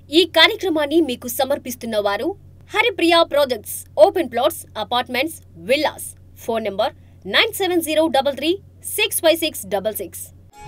ఈ కార్యక్రమాన్ని మీకు సమర్పిస్తున్న వారు Haripriya projects open plots apartments villas phone number nine seven zero double three six five six double six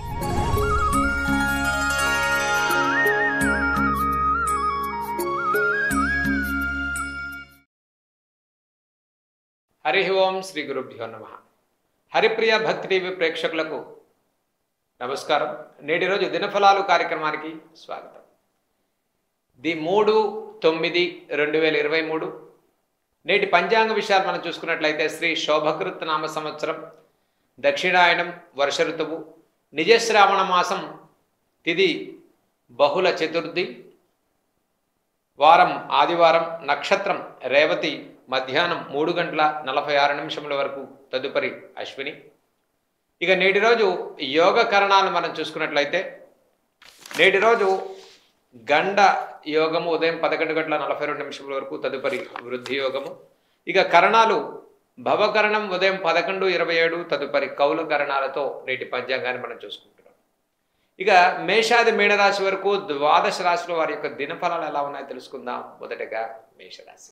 Hari ఓం శ్రీ గురుభ్యో నమ హరిప్రియ భక్తి టీవీ ప్రేక్షకులకు నమస్కారం నేటి రోజు దినఫలాలు కార్యక్రమానికి స్వాగతం ది మూడు తొమ్మిది రెండు వేల ఇరవై మూడు నేటి పంచాంగ విషయాలు మనం చూసుకున్నట్లయితే శ్రీ శోభకృత్ నామ సంవత్సరం దక్షిణాయనం వర్ష ఋతువు నిజశ్రావణ మాసం తిది బహుళ చతుర్థి వారం ఆదివారం నక్షత్రం రేవతి మధ్యాహ్నం మూడు గంటల నలభై ఆరు నిమిషముల వరకు తదుపరి అశ్విని ఇక నేటి రోజు యోగ కరణాలను మనం చూసుకున్నట్లయితే నేటి రోజు గండ యోగము ఉదయం పదకొండు గంటల నలభై రెండు నిమిషముల వరకు తదుపరి వృద్ధి యోగము ఇక కరణాలు భవకరణం ఉదయం పదకొండు ఇరవై ఏడు తదుపరి కౌల కరణాలతో నేటి పంచాంగాన్ని మనం చూసుకుంటున్నాం ఇక మేషాది మీనరాశి వరకు ద్వాదశ రాశిలో వారి యొక్క దినఫలాలు ఎలా ఉన్నాయో తెలుసుకుందాం మొదటగా మేషరాశి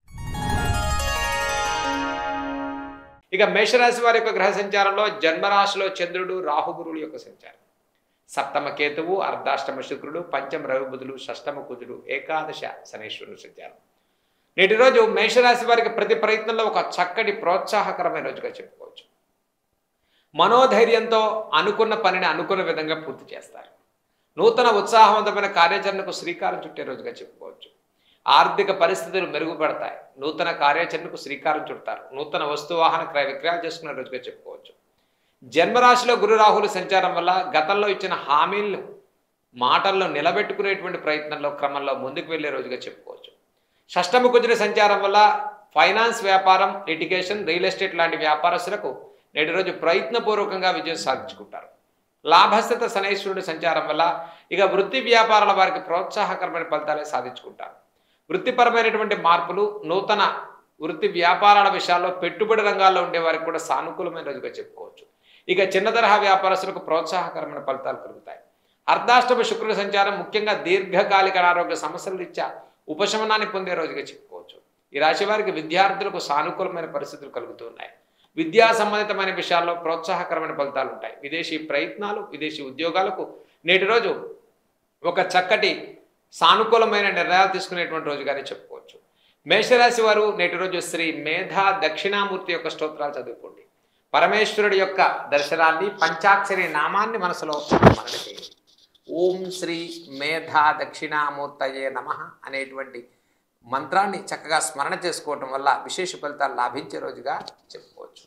ఇక మేషరాశి వారి యొక్క గ్రహ సంచారంలో జన్మరాశిలో చంద్రుడు రాహుగురువుల యొక్క సంచారం సప్తమ కేతువు అర్ధాష్టమ శుక్రుడు పంచమ రవి బుధులు షష్టమ కుజుడు ఏకాదశ శనేశ్వరుడు సంచారం నేటి రోజు మేషరాశి వారికి ప్రతి ప్రయత్నంలో ఒక చక్కటి ప్రోత్సాహకరమైన రోజుగా చెప్పుకోవచ్చు మనోధైర్యంతో అనుకున్న పనిని అనుకున్న విధంగా పూర్తి చేస్తారు నూతన ఉత్సాహవంతమైన కార్యాచరణకు శ్రీకారం చుట్టే రోజుగా చెప్పుకోవచ్చు ఆర్థిక పరిస్థితులు మెరుగుపడతాయి నూతన కార్యాచరణకు శ్రీకారం చుడతారు నూతన వస్తు వాహన క్రయ విక్రయాలు చేసుకునే రోజుగా చెప్పుకోవచ్చు జన్మరాశిలో గురు రాహుల సంచారం వల్ల గతంలో ఇచ్చిన హామీలను మాటల్లో నిలబెట్టుకునేటువంటి ప్రయత్నంలో క్రమంలో ముందుకు వెళ్ళే రోజుగా చెప్పుకోవచ్చు షష్టమ కుజుని సంచారం వల్ల ఫైనాన్స్ వ్యాపారం లిటిగేషన్ రియల్ ఎస్టేట్ లాంటి వ్యాపారస్తులకు నేటి రోజు ప్రయత్నపూర్వకంగా విజయం సాధించుకుంటారు లాభస్థిత శనైశ్వరుడి సంచారం వల్ల ఇక వృత్తి వ్యాపారాల వారికి ప్రోత్సాహకరమైన ఫలితాలే సాధించుకుంటారు వృత్తిపరమైనటువంటి మార్పులు నూతన వృత్తి వ్యాపారాల విషయాల్లో పెట్టుబడి రంగాల్లో ఉండే వారికి కూడా సానుకూలమైన రోజుగా చెప్పుకోవచ్చు ఇక చిన్న తరహా వ్యాపారస్తులకు ప్రోత్సాహకరమైన ఫలితాలు కలుగుతాయి అర్ధాష్టమ శుక్రుడి సంచారం ముఖ్యంగా దీర్ఘకాలిక అనారోగ్య సమస్యలు ఇచ్చా ఉపశమనాన్ని పొందే రోజుగా చెప్పుకోవచ్చు ఈ రాశి వారికి విద్యార్థులకు సానుకూలమైన పరిస్థితులు కలుగుతున్నాయి విద్యా సంబంధితమైన విషయాల్లో ప్రోత్సాహకరమైన ఫలితాలు ఉంటాయి విదేశీ ప్రయత్నాలు విదేశీ ఉద్యోగాలకు నేటి రోజు ఒక చక్కటి సానుకూలమైన నిర్ణయాలు తీసుకునేటువంటి రోజుగానే చెప్పుకోవచ్చు మేషరాశి వారు నేటి రోజు శ్రీ మేధా దక్షిణామూర్తి యొక్క స్తోత్రాలు చదువుకోండి పరమేశ్వరుడి యొక్క దర్శనాన్ని పంచాక్షరి నామాన్ని మనసులో స్మరణ చేయండి ఓం శ్రీ మేధా దక్షిణామూర్తయే నమ అనేటువంటి మంత్రాన్ని చక్కగా స్మరణ చేసుకోవటం వల్ల విశేష ఫలితాలు లాభించే రోజుగా చెప్పుకోవచ్చు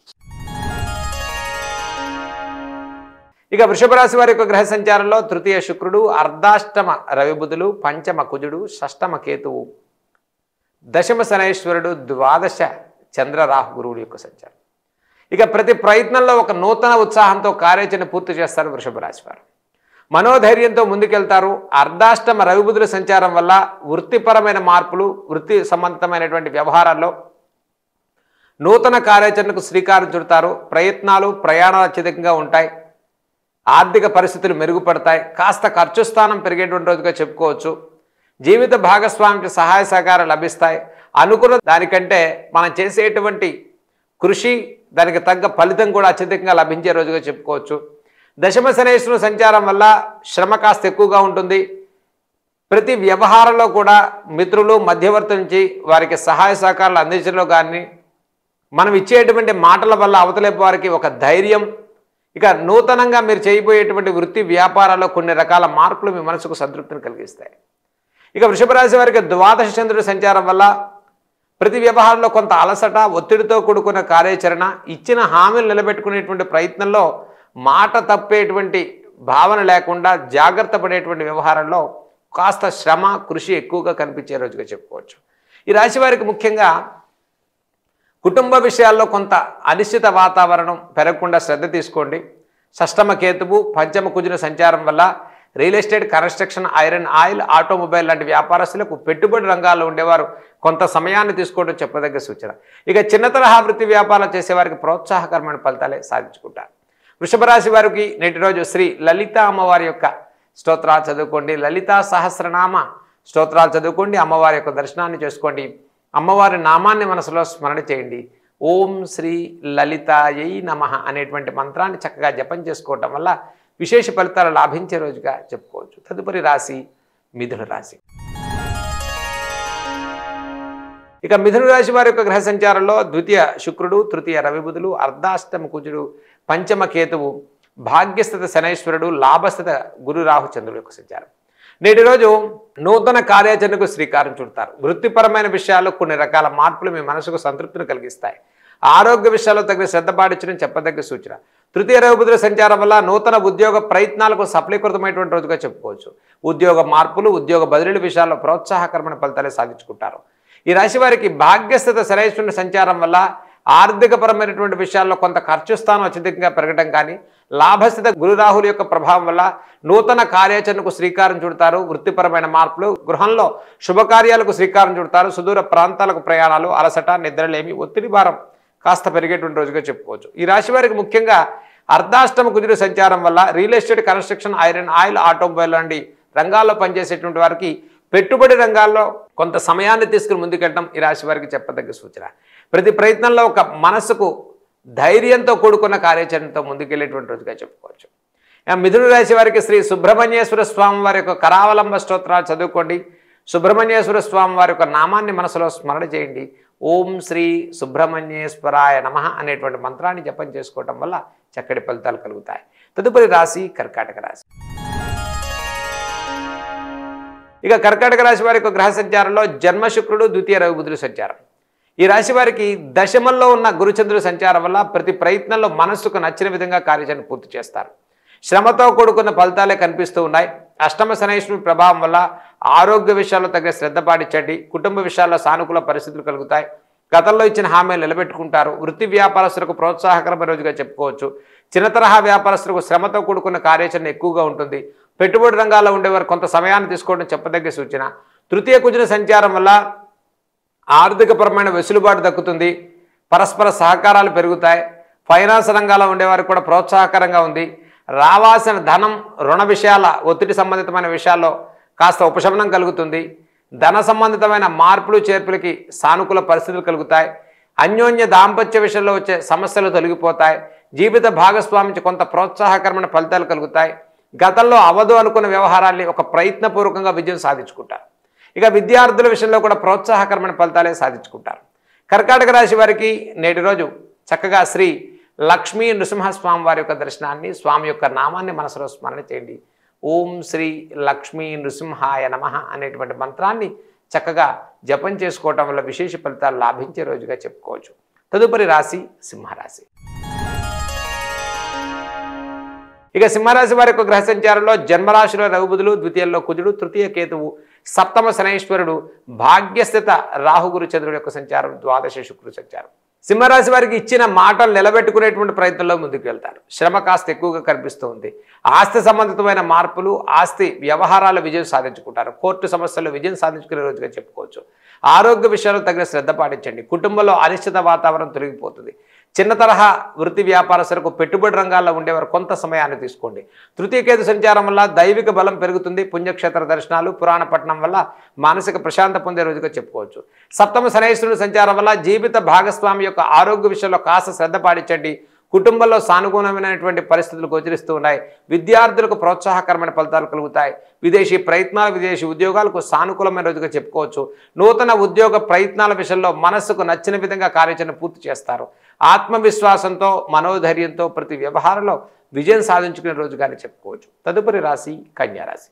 ఇక వృషభ రాశి వారి యొక్క గ్రహ సంచారంలో తృతీయ శుక్రుడు అర్ధాష్టమ రవిబుధులు పంచమ కుజుడు షష్టమ కేతువు దశమ శనైశ్వరుడు ద్వాదశ చంద్ర రాహు గురువుల యొక్క సంచారం ఇక ప్రతి ప్రయత్నంలో ఒక నూతన ఉత్సాహంతో కార్యాచరణ పూర్తి చేస్తారు వృషభ రాశి వారు మనోధైర్యంతో ముందుకెళ్తారు అర్ధాష్టమ రవిబుధుల సంచారం వల్ల వృత్తిపరమైన మార్పులు వృత్తి సంబంధితమైనటువంటి వ్యవహారాల్లో నూతన కార్యాచరణకు శ్రీకారం చుడతారు ప్రయత్నాలు ప్రయాణాలు అత్యధికంగా ఉంటాయి ఆర్థిక పరిస్థితులు మెరుగుపడతాయి కాస్త ఖర్చు స్థానం పెరిగేటువంటి రోజుగా చెప్పుకోవచ్చు జీవిత భాగస్వామికి సహాయ సహకారాలు లభిస్తాయి అనుకున్న దానికంటే మనం చేసేటువంటి కృషి దానికి తగ్గ ఫలితం కూడా అత్యధికంగా లభించే రోజుగా చెప్పుకోవచ్చు దశమ శనేశ్వరుని సంచారం వల్ల శ్రమ కాస్త ఎక్కువగా ఉంటుంది ప్రతి వ్యవహారంలో కూడా మిత్రులు మధ్యవర్తి నుంచి వారికి సహాయ సహకారాలు అందించడంలో కానీ మనం ఇచ్చేటువంటి మాటల వల్ల అవతలేపు వారికి ఒక ధైర్యం ఇక నూతనంగా మీరు చేయబోయేటువంటి వృత్తి వ్యాపారాల్లో కొన్ని రకాల మార్పులు మీ మనసుకు సంతృప్తిని కలిగిస్తాయి ఇక వృషభ రాశి వారికి ద్వాదశ చంద్రుడి సంచారం వల్ల ప్రతి వ్యవహారంలో కొంత అలసట ఒత్తిడితో కూడుకున్న కార్యాచరణ ఇచ్చిన హామీలు నిలబెట్టుకునేటువంటి ప్రయత్నంలో మాట తప్పేటువంటి భావన లేకుండా జాగ్రత్త పడేటువంటి వ్యవహారంలో కాస్త శ్రమ కృషి ఎక్కువగా కనిపించే రోజుగా చెప్పుకోవచ్చు ఈ రాశి వారికి ముఖ్యంగా కుటుంబ విషయాల్లో కొంత అనిశ్చిత వాతావరణం పెరగకుండా శ్రద్ధ తీసుకోండి షష్టమ కేతువు పంచమ కుజుల సంచారం వల్ల real estate construction iron oil automobile లాంటి వ్యాపారస్తులకు పెట్టుబడి రంగాల్లో ఉండేవారు కొంత సమయాన్ని తీసుకోవడం చెప్పదగ్గ సూచన ఇక చిన్న తరహా వృత్తి వ్యాపారం చేసేవారికి ప్రోత్సాహకరమైన ఫలితాలే సాధించుకుంటారు వృషభ రాశి వారికి నేటి రోజు శ్రీ లలిత అమ్మవారి యొక్క స్తోత్రాలు చదువుకోండి లలితా సహస్రనామ స్తోత్రాలు చదువుకోండి అమ్మవారి యొక్క దర్శనాన్ని చేసుకోండి అమ్మవారి నామాన్ని మనసులో స్మరణ చేయండి ఓం శ్రీ లలితాయై నమ అనేటువంటి మంత్రాన్ని చక్కగా జపం చేసుకోవటం వల్ల విశేష ఫలితాలు లాభించే రోజుగా చెప్పుకోవచ్చు తదుపరి రాశి మిథున రాశి ఇక మిథున రాశి వారి యొక్క గ్రహ సంచారంలో ద్వితీయ శుక్రుడు తృతీయ రవిబుధులు అర్ధాష్టమ కుజుడు పంచమ కేతువు భాగ్యస్థిత శనైశ్వరుడు లాభస్థిత గురు రాహు చంద్రుడు యొక్క సంచారం నేటి రోజు నూతన కార్యాచరణకు శ్రీకారం చుడతారు వృత్తిపరమైన విషయాల్లో కొన్ని రకాల మార్పులు మీ మనసుకు సంతృప్తిని కలిగిస్తాయి ఆరోగ్య విషయాల్లో తగిన శ్రద్ధ పాటించడం చెప్పదగ్గ సూచన తృతీయ రవిబుధుల సంచారం వల్ల నూతన ఉద్యోగ ప్రయత్నాలకు సఫలీకృతమైనటువంటి రోజుగా చెప్పుకోవచ్చు ఉద్యోగ మార్పులు ఉద్యోగ బదిలీల విషయాల్లో ప్రోత్సాహకరమైన ఫలితాలే సాధించుకుంటారు ఈ రాశి వారికి భాగ్యస్థిత శనైశ్వరుని సంచారం వల్ల ఆర్థికపరమైనటువంటి విషయాల్లో కొంత ఖర్చు స్థానం అత్యధికంగా పెరగడం కానీ లాభస్థిత గురురాహుల యొక్క ప్రభావం వల్ల నూతన కార్యాచరణకు శ్రీకారం చుడతారు వృత్తిపరమైన మార్పులు గృహంలో శుభకార్యాలకు శ్రీకారం చుడతారు సుదూర ప్రాంతాలకు ప్రయాణాలు అలసట నిద్రలేమి ఒత్తిడి భారం కాస్త పెరిగేటువంటి రోజుగా చెప్పుకోవచ్చు ఈ రాశి వారికి ముఖ్యంగా అర్ధాష్టమ కుదిరి సంచారం వల్ల real estate construction iron oil automobile లాంటి రంగాల్లో పనిచేసేటువంటి వారికి పెట్టుబడి రంగాల్లో కొంత సమయాన్ని తీసుకుని ముందుకెళ్ళడం ఈ రాశి వారికి చెప్పదగ్గ సూచన ప్రతి ప్రయత్నంలో ఒక మనసుకు ధైర్యంతో కూడుకున్న కార్యాచరణతో ముందుకెళ్ళేటువంటి రోజుగా చెప్పుకోవచ్చు ఇక మిథున రాశి వారికి శ్రీ సుబ్రహ్మణ్యేశ్వర స్వామి వారి యొక్క కరావలంబ స్తోత్రాలు చదువుకోండి సుబ్రహ్మణ్యేశ్వర స్వామి వారి యొక్క నామాన్ని మనసులో స్మరణ చేయండి ఓం శ్రీ సుబ్రహ్మణ్యేశ్వరాయ నమ అనేటువంటి మంత్రాన్ని జపం చేసుకోవటం వల్ల చక్కటి ఫలితాలు కలుగుతాయి తదుపరి రాశి కర్కాటక రాశి ఇక కర్కాటక రాశి వారి యొక్క గ్రహ సంచారంలో జన్మ శుక్రుడు ద్వితీయ రవి బుధుడు సంచారం ఈ రాశి వారికి దశమంలో ఉన్న గురుచంద్రుడి సంచారం వల్ల ప్రతి ప్రయత్నంలో మనస్సుకు నచ్చిన విధంగా కార్యాచరణ పూర్తి చేస్తారు శ్రమతో కూడుకున్న ఫలితాలే కనిపిస్తూ ఉన్నాయి అష్టమ శనైశ్వరుడి ప్రభావం వల్ల ఆరోగ్య విషయాల్లో తగ్గ శ్రద్ధ పాటించండి కుటుంబ విషయాల్లో సానుకూల పరిస్థితులు కలుగుతాయి గతంలో ఇచ్చిన హామీలు నిలబెట్టుకుంటారు వృత్తి వ్యాపారస్తులకు ప్రోత్సాహకరమైన రోజుగా చెప్పుకోవచ్చు చిన్న తరహా వ్యాపారస్తులకు శ్రమతో కూడుకున్న కార్యాచరణ ఎక్కువగా ఉంటుంది పెట్టుబడి రంగాల్లో ఉండేవారు కొంత సమయాన్ని తీసుకోవడం చెప్పదగ్గ సూచన తృతీయ కుజున సంచారం వల్ల ఆర్థికపరమైన వెసులుబాటు దక్కుతుంది పరస్పర సహకారాలు పెరుగుతాయి ఫైనాన్స్ రంగాల్లో ఉండేవారికి కూడా ప్రోత్సాహకరంగా ఉంది రావాల్సిన ధనం రుణ విషయాల ఒత్తిడి సంబంధితమైన విషయాల్లో కాస్త ఉపశమనం కలుగుతుంది ధన సంబంధితమైన మార్పులు చేర్పులకి సానుకూల పరిస్థితులు కలుగుతాయి అన్యోన్య దాంపత్య విషయంలో వచ్చే సమస్యలు తొలగిపోతాయి జీవిత భాగస్వామించి కొంత ప్రోత్సాహకరమైన ఫలితాలు కలుగుతాయి గతంలో అవదు అనుకున్న వ్యవహారాల్ని ఒక ప్రయత్నపూర్వకంగా విజయం సాధించుకుంటారు ఇక విద్యార్థుల విషయంలో కూడా ప్రోత్సాహకరమైన ఫలితాలే సాధించుకుంటారు కర్కాటక రాశి వారికి నేటి రోజు చక్కగా శ్రీ లక్ష్మీ నృసింహస్వామి వారి యొక్క దర్శనాన్ని స్వామి యొక్క నామాన్ని మనసులో స్మరణ చేయండి ఓం శ్రీ లక్ష్మీ నృసింహాయ నమ అనేటువంటి మంత్రాన్ని చక్కగా జపం చేసుకోవటం వల్ల విశేష ఫలితాలు లాభించే రోజుగా చెప్పుకోవచ్చు తదుపరి రాశి సింహరాశి ఇక సింహరాశి వారి యొక్క గ్రహ సంచారంలో జన్మరాశిలో రఘుబుధులు ద్వితీయంలో కుజుడు తృతీయ కేతువు సప్తమ శనైశ్వరుడు భాగ్యస్థిత రాహుగురు చంద్రుడు యొక్క సంచారం ద్వాదశ శుక్రుడు సంచారం సింహరాశి వారికి ఇచ్చిన మాటలు నిలబెట్టుకునేటువంటి ప్రయత్నంలో ముందుకు వెళ్తారు శ్రమ కాస్త ఎక్కువగా కనిపిస్తూ ఉంది ఆస్తి సంబంధితమైన మార్పులు ఆస్తి వ్యవహారాల విజయం సాధించుకుంటారు కోర్టు సమస్యల్లో విజయం సాధించుకునే రోజుగా చెప్పుకోవచ్చు ఆరోగ్య విషయాల్లో తగిన శ్రద్ధ పాటించండి కుటుంబంలో అనిశ్చిత వాతావరణం తొలగిపోతుంది చిన్న తరహా వృత్తి వ్యాపారస్తులకు పెట్టుబడి రంగాల్లో ఉండేవారు కొంత సమయాన్ని తీసుకోండి తృతీయ కేతు సంచారం వల్ల దైవిక బలం పెరుగుతుంది పుణ్యక్షేత్ర దర్శనాలు పురాణ పట్టణం వల్ల మానసిక ప్రశాంత పొందే రోజుగా చెప్పుకోవచ్చు సప్తమ శనైశ్వరుని సంచారం వల్ల జీవిత భాగస్వామి యొక్క ఆరోగ్య విషయంలో కాస్త శ్రద్ధ పాటించండి కుటుంబంలో సానుకూలమైనటువంటి పరిస్థితులు గోచరిస్తూ ఉన్నాయి విద్యార్థులకు ప్రోత్సాహకరమైన ఫలితాలు కలుగుతాయి విదేశీ ప్రయత్నాలు విదేశీ ఉద్యోగాలకు సానుకూలమైన రోజుగా చెప్పుకోవచ్చు నూతన ఉద్యోగ ప్రయత్నాల విషయంలో మనస్సుకు నచ్చిన విధంగా కార్యాచరణ పూర్తి చేస్తారు ఆత్మవిశ్వాసంతో మనోధైర్యంతో ప్రతి వ్యవహారంలో విజయం సాధించుకునే రోజుగానే చెప్పుకోవచ్చు తదుపరి రాశి కన్యారాశి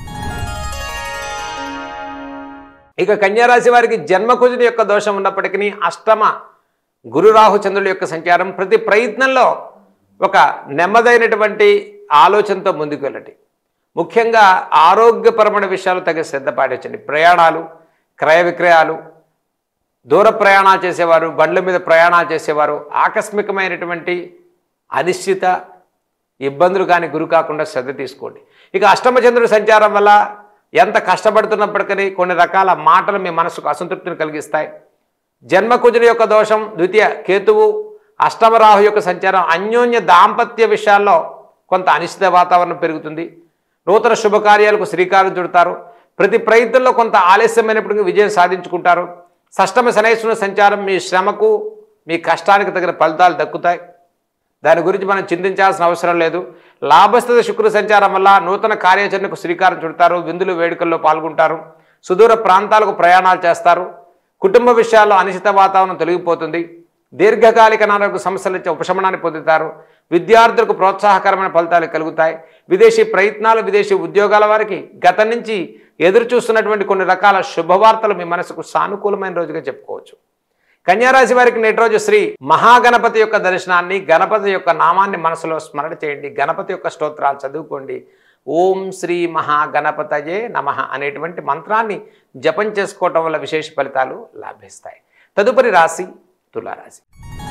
ఇక కన్యారాశి వారికి జన్మకుజుని యొక్క దోషం ఉన్నప్పటికీ అష్టమ గురు రాహు చంద్రుల యొక్క సంచారం ప్రతి ప్రయత్నంలో ఒక నెమ్మదైనటువంటి ఆలోచనతో ముందుకు వెళ్ళండి ముఖ్యంగా ఆరోగ్యపరమైన విషయాలు తగ్గ శ్రద్ధ పాటించండి ప్రయాణాలు క్రయ విక్రయాలు దూర ప్రయాణాలు చేసేవారు బండ్ల మీద ప్రయాణాలు చేసేవారు ఆకస్మికమైనటువంటి అనిశ్చిత ఇబ్బందులు కానీ గురి కాకుండా శ్రద్ధ తీసుకోండి ఇక అష్టమచంద్రుడి సంచారం వల్ల ఎంత కష్టపడుతున్నప్పటికీ కొన్ని రకాల మాటలు మీ మనసుకు అసంతృప్తిని కలిగిస్తాయి జన్మకుజుని యొక్క దోషం ద్వితీయ కేతువు అష్టమరాహు యొక్క సంచారం అన్యోన్య దాంపత్య విషయాల్లో కొంత అనిశ్చిత వాతావరణం పెరుగుతుంది నూతన శుభకార్యాలకు శ్రీకారం చుడతారు ప్రతి ప్రయత్నంలో కొంత ఆలస్యమైనప్పటికీ విజయం సాధించుకుంటారు షష్టమ శనైశ్వరుని సంచారం మీ శ్రమకు మీ కష్టానికి తగిన ఫలితాలు దక్కుతాయి దాని గురించి మనం చింతించాల్సిన అవసరం లేదు లాభస్థిత శుక్ర సంచారం వల్ల నూతన కార్యాచరణకు శ్రీకారం చుడతారు విందులు వేడుకల్లో పాల్గొంటారు సుదూర ప్రాంతాలకు ప్రయాణాలు చేస్తారు కుటుంబ విషయాల్లో అనిశ్చిత వాతావరణం తొలగిపోతుంది దీర్ఘకాలిక అనారోగ్య సమస్యల నుంచి ఉపశమనాన్ని పొందుతారు విద్యార్థులకు ప్రోత్సాహకరమైన ఫలితాలు కలుగుతాయి విదేశీ ప్రయత్నాలు విదేశీ ఉద్యోగాల వారికి గతం నుంచి ఎదురు చూస్తున్నటువంటి కొన్ని రకాల శుభవార్తలు మీ మనసుకు సానుకూలమైన రోజుగా చెప్పుకోవచ్చు కన్యారాశి వారికి నేటి రోజు శ్రీ మహాగణపతి యొక్క దర్శనాన్ని గణపతి యొక్క నామాన్ని మనసులో స్మరణ చేయండి గణపతి యొక్క స్తోత్రాలు చదువుకోండి ఓం శ్రీ మహాగణపతయే నమ అనేటువంటి మంత్రాన్ని జపం చేసుకోవటం వల్ల విశేష ఫలితాలు లాభిస్తాయి తదుపరి రాశి తులారాశి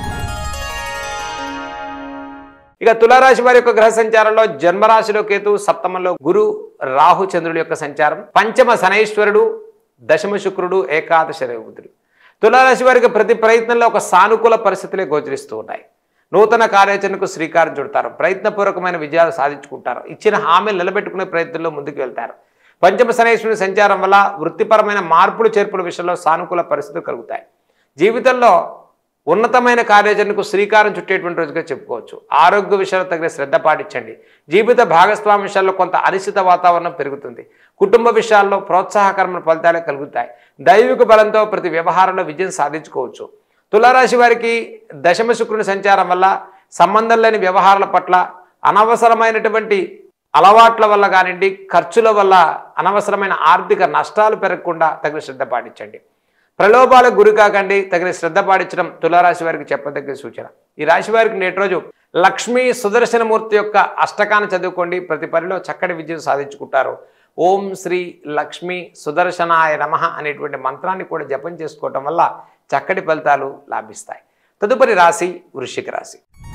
ఇక తులారాశి వారి యొక్క గ్రహ సంచారంలో జన్మరాశిలో కేతు సప్తమంలో గురు రాహు చంద్రుడి యొక్క సంచారం పంచమ శనైశ్వరుడు దశమ శుక్రుడు ఏకాదశ రవిబుధుడు తులారాశి వారికి ప్రతి ప్రయత్నంలో ఒక సానుకూల పరిస్థితులే గోచరిస్తూ ఉన్నాయి నూతన కార్యాచరణకు శ్రీకారం చుడతారు ప్రయత్నపూర్వకమైన విజయాలు సాధించుకుంటారు ఇచ్చిన హామీలు నిలబెట్టుకునే ప్రయత్నంలో ముందుకు వెళ్తారు పంచమ శనైశ్వరుని సంచారం వల్ల వృత్తిపరమైన మార్పులు చేర్పుల విషయంలో సానుకూల పరిస్థితులు కలుగుతాయి జీవితంలో ఉన్నతమైన కార్యాచరణకు శ్రీకారం చుట్టేటువంటి రోజుగా చెప్పుకోవచ్చు ఆరోగ్య విషయాలు తగిన శ్రద్ధ పాటించండి జీవిత భాగస్వామి విషయాల్లో కొంత అనిశ్చిత వాతావరణం పెరుగుతుంది కుటుంబ విషయాల్లో ప్రోత్సాహకరమైన ఫలితాలే కలుగుతాయి దైవిక బలంతో ప్రతి వ్యవహారంలో విజయం సాధించుకోవచ్చు తులారాశి వారికి దశమ శుక్రుని సంచారం వల్ల సంబంధం లేని వ్యవహారాల పట్ల అనవసరమైనటువంటి అలవాట్ల వల్ల కానివ్వండి ఖర్చుల వల్ల అనవసరమైన ఆర్థిక నష్టాలు పెరగకుండా తగిన శ్రద్ధ పాటించండి ప్రలోభాలకు గురి కాకండి తగిన శ్రద్ధ పాటించడం తులారాశి వారికి చెప్పదగ్గ సూచన ఈ రాశి వారికి నేటి రోజు లక్ష్మీ సుదర్శనమూర్తి యొక్క అష్టకాన్ని చదువుకోండి ప్రతి పనిలో చక్కటి విజయం సాధించుకుంటారు ఓం శ్రీ లక్ష్మీ సుదర్శనాయ నమ అనేటువంటి మంత్రాన్ని కూడా జపం చేసుకోవటం వల్ల చక్కటి ఫలితాలు లాభిస్తాయి తదుపరి రాశి వృశ్చిక రాశి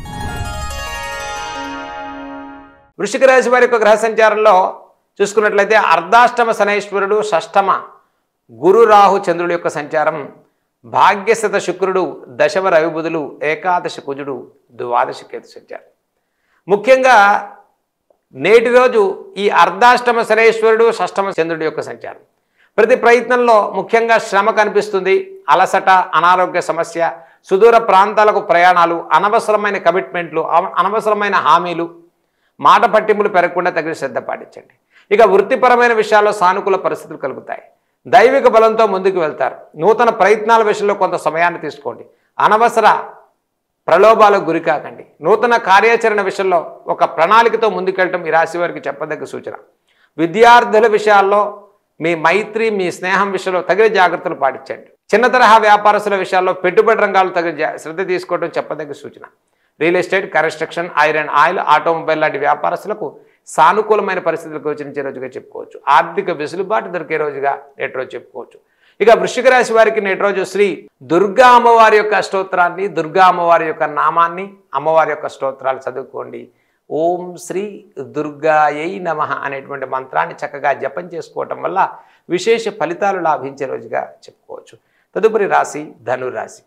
వృశ్చిక రాశి వారి యొక్క గ్రహ సంచారంలో చూసుకున్నట్లయితే అర్ధాష్టమ శనైశ్వరుడు షష్టమ గురు రాహు చంద్రుడి యొక్క సంచారం భాగ్యస్థిత శుక్రుడు దశమ రవిబుధులు ఏకాదశ కుజుడు ద్వాదశ కేతు సంచారం ముఖ్యంగా నేటి రోజు ఈ అర్ధాష్టమ శనేశ్వరుడు షష్టమ చంద్రుడి యొక్క సంచారం ప్రతి ప్రయత్నంలో ముఖ్యంగా శ్రమ కనిపిస్తుంది అలసట అనారోగ్య సమస్య సుదూర ప్రాంతాలకు ప్రయాణాలు అనవసరమైన కమిట్మెంట్లు అవ- అనవసరమైన హామీలు మాట పట్టింపులు పెరగకుండా తగిన శ్రద్ధ పాటించండి ఇక వృత్తిపరమైన విషయాల్లో సానుకూల పరిస్థితులు కలుగుతాయి దైవిక బలంతో ముందుకు వెళ్తారు నూతన ప్రయత్నాల విషయంలో కొంత సమయాన్ని తీసుకోండి అనవసర ప్రలోభాలకు గురి కాకండి నూతన కార్యాచరణ విషయంలో ఒక ప్రణాళికతో ముందుకెళ్ళటం ఈ రాశి వారికి చెప్పదగ్గ సూచన విద్యార్థుల విషయాల్లో మీ మైత్రి మీ స్నేహం విషయంలో తగిన జాగ్రత్తలు పాటించండి చిన్న తరహా వ్యాపారస్తుల విషయాల్లో పెట్టుబడి రంగాలు తగిన జా- శ్రద్ధ తీసుకోవడం చెప్పదగ్గ సూచన real estate construction iron oil automobile లాంటి వ్యాపారస్తులకు సానుకూలమైన పరిస్థితులు గోచరించే రోజుగా చెప్పుకోవచ్చు ఆర్థిక వెసులుబాటు దొరికే రోజుగా నేటి రోజు చెప్పుకోవచ్చు ఇక వృశ్చిక రాశి వారికి నేటి రోజు శ్రీ దుర్గా అమ్మవారి యొక్క స్తోత్రాన్ని దుర్గా అమ్మవారి యొక్క నామాన్ని అమ్మవారి యొక్క స్తోత్రాలు చదువుకోండి ఓం శ్రీ దుర్గాయై నమ అనేటువంటి మంత్రాన్ని చక్కగా జపం చేసుకోవటం వల్ల విశేష ఫలితాలు లాభించే రోజుగా చెప్పుకోవచ్చు తదుపరి రాశి ధనురాశి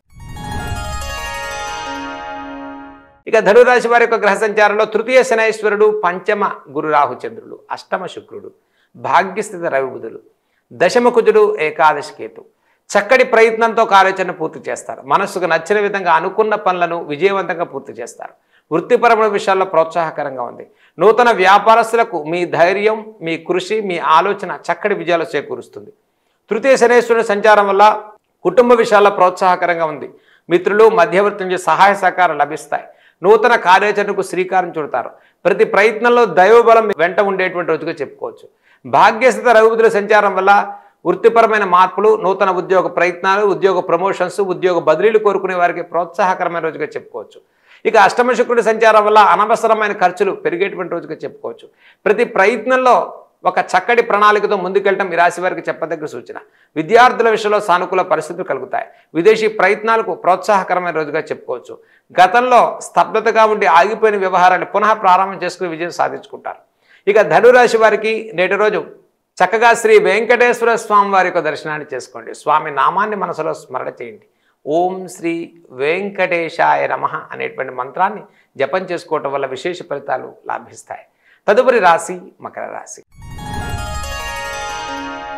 ఇక ధనురాశి వారి యొక్క గ్రహ సంచారంలో తృతీయ శనైశ్వరుడు పంచమ గురు రాహు చంద్రుడు అష్టమ శుక్రుడు భాగ్యస్థిత రవిబుధులు దశమ కుజుడు ఏకాదశి కేతు చక్కటి ప్రయత్నంతో కార్యాచరణ పూర్తి చేస్తారు మనస్సుకు నచ్చిన విధంగా అనుకున్న పనులను విజయవంతంగా పూర్తి చేస్తారు వృత్తిపరమైన విషయాల్లో ప్రోత్సాహకరంగా ఉంది నూతన వ్యాపారస్తులకు మీ ధైర్యం మీ కృషి మీ ఆలోచన చక్కటి విజయాలు చేకూరుస్తుంది తృతీయ శనేశ్వరుని సంచారం వల్ల కుటుంబ విషయాల్లో ప్రోత్సాహకరంగా ఉంది మిత్రులు మధ్యవర్తి నుంచి సహాయ సహకారం లభిస్తాయి నూతన కార్యాచరణకు శ్రీకారం చుడతారు ప్రతి ప్రయత్నంలో దైవబలం వెంట ఉండేటువంటి రోజుగా చెప్పుకోవచ్చు భాగ్యస్థిత రఘుబుధుల సంచారం వల్ల వృత్తిపరమైన మార్పులు నూతన ఉద్యోగ ప్రయత్నాలు ఉద్యోగ ప్రమోషన్స్ ఉద్యోగ బదిలీలు కోరుకునే వారికి ప్రోత్సాహకరమైన రోజుగా చెప్పుకోవచ్చు ఇక అష్టమ శుక్రుడి సంచారం వల్ల అనవసరమైన ఖర్చులు పెరిగేటువంటి రోజుగా చెప్పుకోవచ్చు ప్రతి ప్రయత్నంలో ఒక చక్కటి ప్రణాళికతో ముందుకెళ్ళటం ఈ రాశి వారికి చెప్పదగ్గ సూచన విద్యార్థుల విషయంలో సానుకూల పరిస్థితులు కలుగుతాయి విదేశీ ప్రయత్నాలకు ప్రోత్సాహకరమైన రోజుగా చెప్పుకోవచ్చు గతంలో స్తబ్దతగా ఉండి ఆగిపోయిన వ్యవహారాన్ని పునః ప్రారంభం చేసుకుని విజయం సాధించుకుంటారు ఇక ధనురాశి వారికి నేటి రోజు చక్కగా శ్రీ వెంకటేశ్వర స్వామి వారి యొక్క దర్శనాన్ని చేసుకోండి స్వామి నామాన్ని మనసులో స్మరణ చేయండి ఓం శ్రీ వెంకటేశాయ నమ అనేటువంటి మంత్రాన్ని జపం చేసుకోవటం వల్ల విశేష ఫలితాలు లాభిస్తాయి తదుపరి రాశి మకర రాశి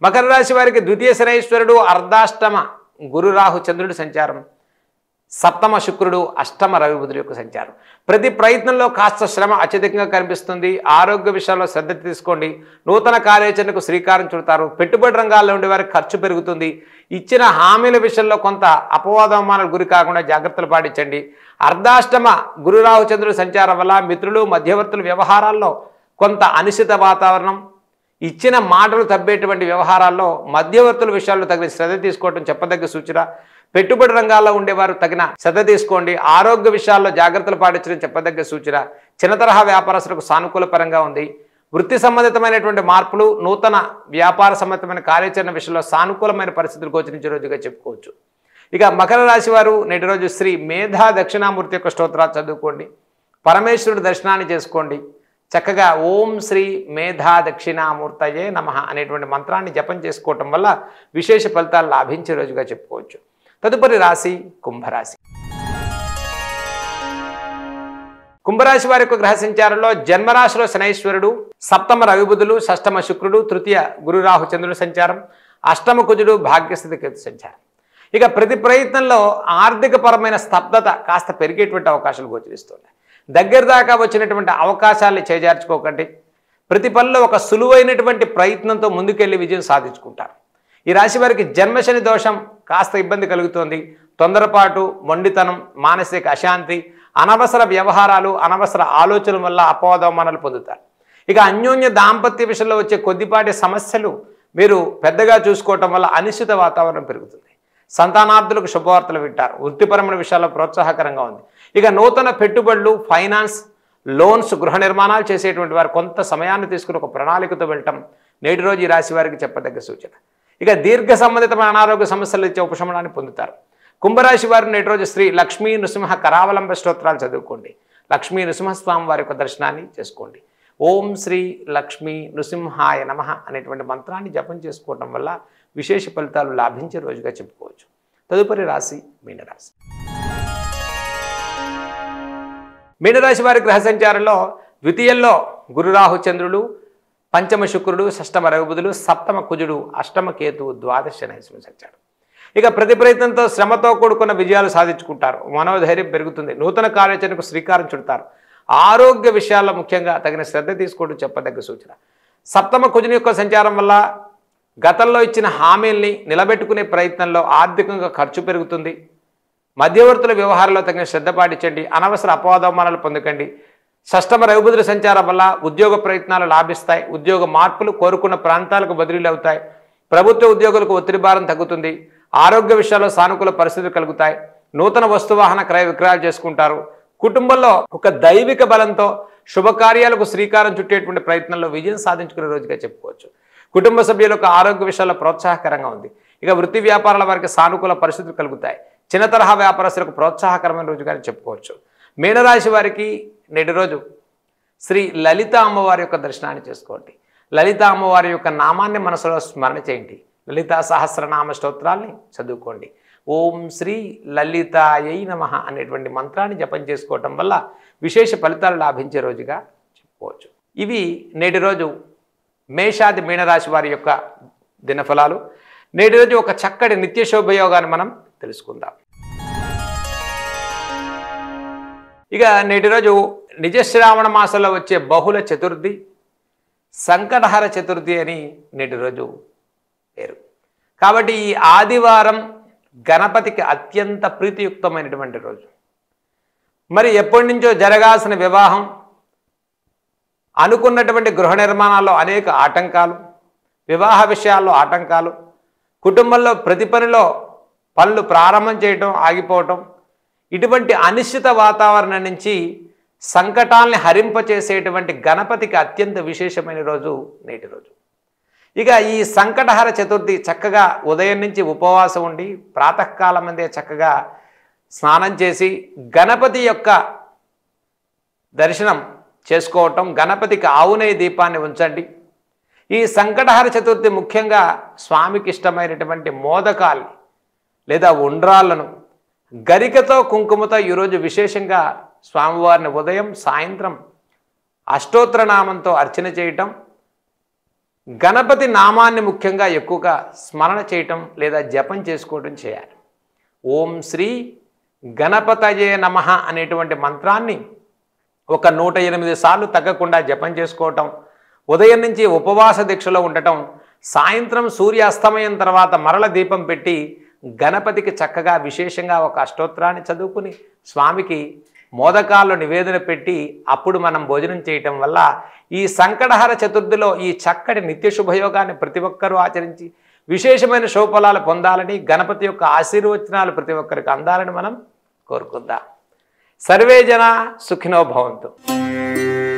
మకర రాశి వారికి ద్వితీయ శనైశ్వరుడు అర్ధాష్టమ గురు రాహు చంద్రుడి సంచారం సప్తమ శుక్రుడు అష్టమ రవి బుధుడు యొక్క సంచారం ప్రతి ప్రయత్నంలో కాస్త శ్రమ అత్యధికంగా కనిపిస్తుంది ఆరోగ్య విషయాల్లో శ్రద్ధ తీసుకోండి నూతన కార్యాచరణకు శ్రీకారం చుడతారు పెట్టుబడి రంగాల్లో ఉండే వారికి ఖర్చు పెరుగుతుంది ఇచ్చిన హామీల విషయంలో కొంత అపవాదమానాలకు గురి కాకుండా జాగ్రత్తలు పాటించండి అర్ధాష్టమ గురురాహు చంద్రుడి సంచారం వల్ల మిత్రులు మధ్యవర్తుల వ్యవహారాల్లో కొంత అనిశ్చిత వాతావరణం ఇచ్చిన మాటలు తప్పేటువంటి వ్యవహారాల్లో మధ్యవర్తుల విషయాల్లో తగిన శ్రద్ధ తీసుకోవడం చెప్పదగ్గ సూచన పెట్టుబడి రంగాల్లో ఉండేవారు తగిన శ్రద్ధ తీసుకోండి ఆరోగ్య విషయాల్లో జాగ్రత్తలు పాటించడం చెప్పదగ్గ సూచన చిన్న తరహా వ్యాపారస్తులకు సానుకూల పరంగా ఉంది వృత్తి సంబంధితమైనటువంటి మార్పులు నూతన వ్యాపార సంబంధితమైన కార్యాచరణ విషయంలో సానుకూలమైన పరిస్థితులు గోచరించే రోజుగా చెప్పుకోవచ్చు ఇక మకర రాశి వారు నేటి రోజు శ్రీ మేధా దక్షిణామూర్తి యొక్క స్తోత్రాలు చదువుకోండి పరమేశ్వరుడు దర్శనాన్ని చేసుకోండి చక్కగా ఓం శ్రీ మేధా దక్షిణామూర్తయే నమ అనేటువంటి మంత్రాన్ని జపం చేసుకోవటం వల్ల విశేష ఫలితాలు లాభించే రోజుగా చెప్పుకోవచ్చు తదుపరి రాశి కుంభరాశి కుంభరాశి వారి యొక్క గ్రహ సంచారంలో జన్మరాశిలో శనైశ్వరుడు సప్తమ రవిబుధులు షష్టమ శుక్రుడు తృతీయ గురురాహు చంద్రుడు సంచారం అష్టమ కుజుడు భాగ్యస్థితి కేతు సంచారం ఇక ప్రతి ప్రయత్నంలో ఆర్థికపరమైన స్తబ్దత కాస్త పెరిగేటువంటి అవకాశాలు గోచరిస్తున్నాయి దగ్గర దాకా వచ్చినటువంటి అవకాశాలను చేజార్చుకోకండి ప్రతి పనిలో ఒక సులువైనటువంటి ప్రయత్నంతో ముందుకెళ్ళి విజయం సాధించుకుంటారు ఈ రాశి వారికి జన్మశని దోషం కాస్త ఇబ్బంది కలుగుతోంది తొందరపాటు మొండితనం మానసిక అశాంతి అనవసర వ్యవహారాలు అనవసర ఆలోచనల వల్ల అపవాదవమానాలు పొందుతారు ఇక అన్యోన్య దాంపత్య విషయంలో వచ్చే కొద్దిపాటి సమస్యలు మీరు పెద్దగా చూసుకోవటం వల్ల అనిశ్చిత వాతావరణం పెరుగుతుంది సంతానార్థులకు శుభవార్తలు వింటారు వృత్తిపరమైన విషయాల్లో ప్రోత్సాహకరంగా ఉంది ఇక నూతన పెట్టుబడులు ఫైనాన్స్ లోన్స్ గృహ నిర్మాణాలు చేసేటువంటి వారు కొంత సమయాన్ని తీసుకుని ఒక ప్రణాళికతో వెళ్ళటం నేటి రోజు ఈ రాశి వారికి చెప్పదగ్గ సూచన ఇక దీర్ఘ సంబంధితమైన అనారోగ్య సమస్యలు ఇచ్చే ఉపశమనాన్ని పొందుతారు కుంభరాశి వారు నేటి రోజు శ్రీ లక్ష్మీ నృసింహ కరావలంబ స్తోత్రాలు చదువుకోండి లక్ష్మీ నృసింహస్వామి వారి యొక్క దర్శనాన్ని చేసుకోండి ఓం శ్రీ లక్ష్మీ నృసింహాయ నమ అనేటువంటి మంత్రాన్ని జపం చేసుకోవటం వల్ల విశేష ఫలితాలు లాభించే రోజుగా చెప్పుకోవచ్చు తదుపరి రాశి మీనరాశి మీనరాశి వారి గ్రహ సంచారంలో ద్వితీయంలో గురురాహు చంద్రుడు పంచమ శుక్రుడు షష్టమ రఘుబుధులు సప్తమ కుజుడు అష్టమ కేతువు ద్వాదశ నైశ్వరం సంచారం ఇక ప్రతి ప్రయత్నంతో శ్రమతో కూడుకున్న విజయాలు సాధించుకుంటారు మనోధైర్యం పెరుగుతుంది నూతన కార్యాచరణకు శ్రీకారం చుడతారు ఆరోగ్య విషయాల్లో ముఖ్యంగా తగిన శ్రద్ధ తీసుకోవడం చెప్పదగ్గ సూచన సప్తమ కుజుని యొక్క సంచారం వల్ల గతంలో ఇచ్చిన హామీల్ని నిలబెట్టుకునే ప్రయత్నంలో ఆర్థికంగా ఖర్చు పెరుగుతుంది మధ్యవర్తుల వ్యవహారంలో తగిన శ్రద్ధ పాటించండి అనవసర అపవాదవమానాలు పొందకండి షష్టమ రవిబుధుల సంచారం వల్ల ఉద్యోగ ప్రయత్నాలు లాభిస్తాయి ఉద్యోగ మార్పులు కోరుకున్న ప్రాంతాలకు బదిలీలు అవుతాయి ప్రభుత్వ ఉద్యోగులకు ఒత్తిడి భారం తగ్గుతుంది ఆరోగ్య విషయాల్లో సానుకూల పరిస్థితులు కలుగుతాయి నూతన వస్తువాహన క్రయ విక్రయాలు చేసుకుంటారు కుటుంబంలో ఒక దైవిక బలంతో శుభకార్యాలకు శ్రీకారం చుట్టేటువంటి ప్రయత్నంలో విజయం సాధించుకునే రోజుగా చెప్పుకోవచ్చు కుటుంబ సభ్యులకు ఆరోగ్య విషయాల్లో ప్రోత్సాహకరంగా ఉంది ఇక వృత్తి వ్యాపారాల వారికి సానుకూల పరిస్థితులు కలుగుతాయి చిన్న తరహా వ్యాపారస్తులకు ప్రోత్సాహకరమైన రోజుగానే చెప్పుకోవచ్చు మీనరాశి వారికి నేటి రోజు శ్రీ లలిత అమ్మవారి యొక్క దర్శనాన్ని చేసుకోండి లలిత అమ్మవారి యొక్క నామాన్ని మనసులో స్మరణ చేయండి లలితా సహస్రనామ స్తోత్రాల్ని చదువుకోండి ఓం శ్రీ లలితాయై నమ అనేటువంటి మంత్రాన్ని జపం చేసుకోవటం వల్ల విశేష ఫలితాలు లాభించే రోజుగా చెప్పుకోవచ్చు ఇవి నేటి రోజు మేషాది మీనరాశి వారి యొక్క దినఫలాలు నేటి రోజు ఒక చక్కటి నిత్య శోభయోగాన్ని మనం తెలుసుకుందాం ఇక నేటి రోజు నిజశ్రావణ మాసంలో వచ్చే బహుళ చతుర్థి సంకటహర చతుర్థి అని నేటి రోజు పేరు కాబట్టి ఈ ఆదివారం గణపతికి అత్యంత ప్రీతియుక్తమైనటువంటి రోజు మరి ఎప్పటి నుంచో జరగాల్సిన వివాహం అనుకున్నటువంటి గృహ నిర్మాణాల్లో అనేక ఆటంకాలు వివాహ విషయాల్లో ఆటంకాలు కుటుంబంలో ప్రతి పనిలో పనులు ప్రారంభం చేయటం ఆగిపోవటం ఇటువంటి అనిశ్చిత వాతావరణం నుంచి సంకటాల్ని హరింపచేసేటువంటి గణపతికి అత్యంత విశేషమైన రోజు నేటి రోజు ఇక ఈ సంకటహర చతుర్థి చక్కగా ఉదయం నుంచి ఉపవాసం ఉండి ప్రాతకాలం అందే చక్కగా స్నానం చేసి గణపతి యొక్క దర్శనం చేసుకోవటం గణపతికి ఆవునై దీపాన్ని ఉంచండి ఈ సంకటహర చతుర్థి ముఖ్యంగా స్వామికి ఇష్టమైనటువంటి మోదకాలు లేదా ఉండ్రాళ్ళను గరికతో కుంకుమతో ఈరోజు విశేషంగా స్వామివారిని ఉదయం సాయంత్రం అష్టోత్తర నామంతో అర్చన చేయటం గణపతి నామాన్ని ముఖ్యంగా ఎక్కువగా స్మరణ చేయటం లేదా జపం చేసుకోవటం చేయాలి ఓం శ్రీ గణపతయే నమ అనేటువంటి మంత్రాన్ని ఒక నూట ఎనిమిది సార్లు తగ్గకుండా జపం చేసుకోవటం ఉదయం నుంచి ఉపవాస దీక్షలో ఉండటం సాయంత్రం సూర్యాస్తమయం తర్వాత మరల దీపం పెట్టి గణపతికి చక్కగా విశేషంగా ఒక అష్టోత్తరాన్ని చదువుకుని స్వామికి మోదకాల్లో నివేదన పెట్టి అప్పుడు మనం భోజనం చేయటం వల్ల ఈ సంకటహర చతుర్థిలో ఈ చక్కటి నిత్య శుభయోగాన్ని ప్రతి ఒక్కరూ ఆచరించి విశేషమైన శుభఫలాలు పొందాలని గణపతి యొక్క ఆశీర్వచనాలు ప్రతి ఒక్కరికి అందాలని మనం కోరుకుందాం సర్వే జన సుఖినో భవంతు